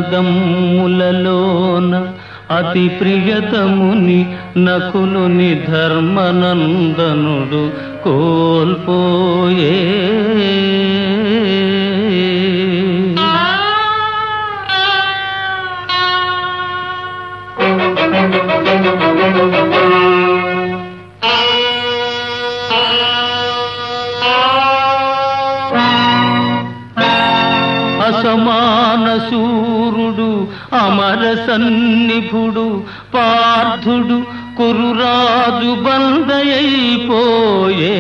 అన్నదమ్ములలోన అతి ప్రియతముని నకులుని ధర్మనందనుడు కోల్పోయే అసమాన సూరుడు అమర సన్నిభుడు పార్థుడు కురురాజు బందయైపోయే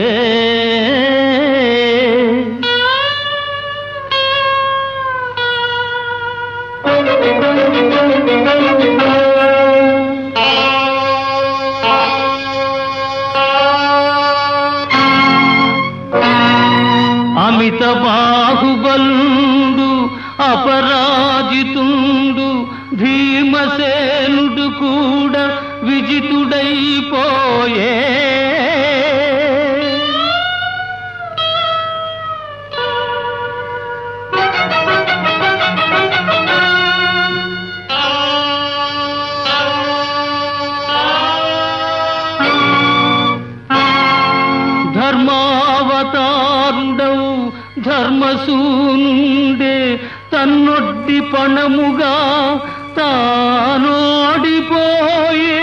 అమిత బాహుబలుడు అపరాజితుండు భీమసేనుడు కూడా విజితుడైపోయే ధర్మావతారుడవు ధర్మసూనుండే తన్నొడ్డి పణముగా తానోడిపోయే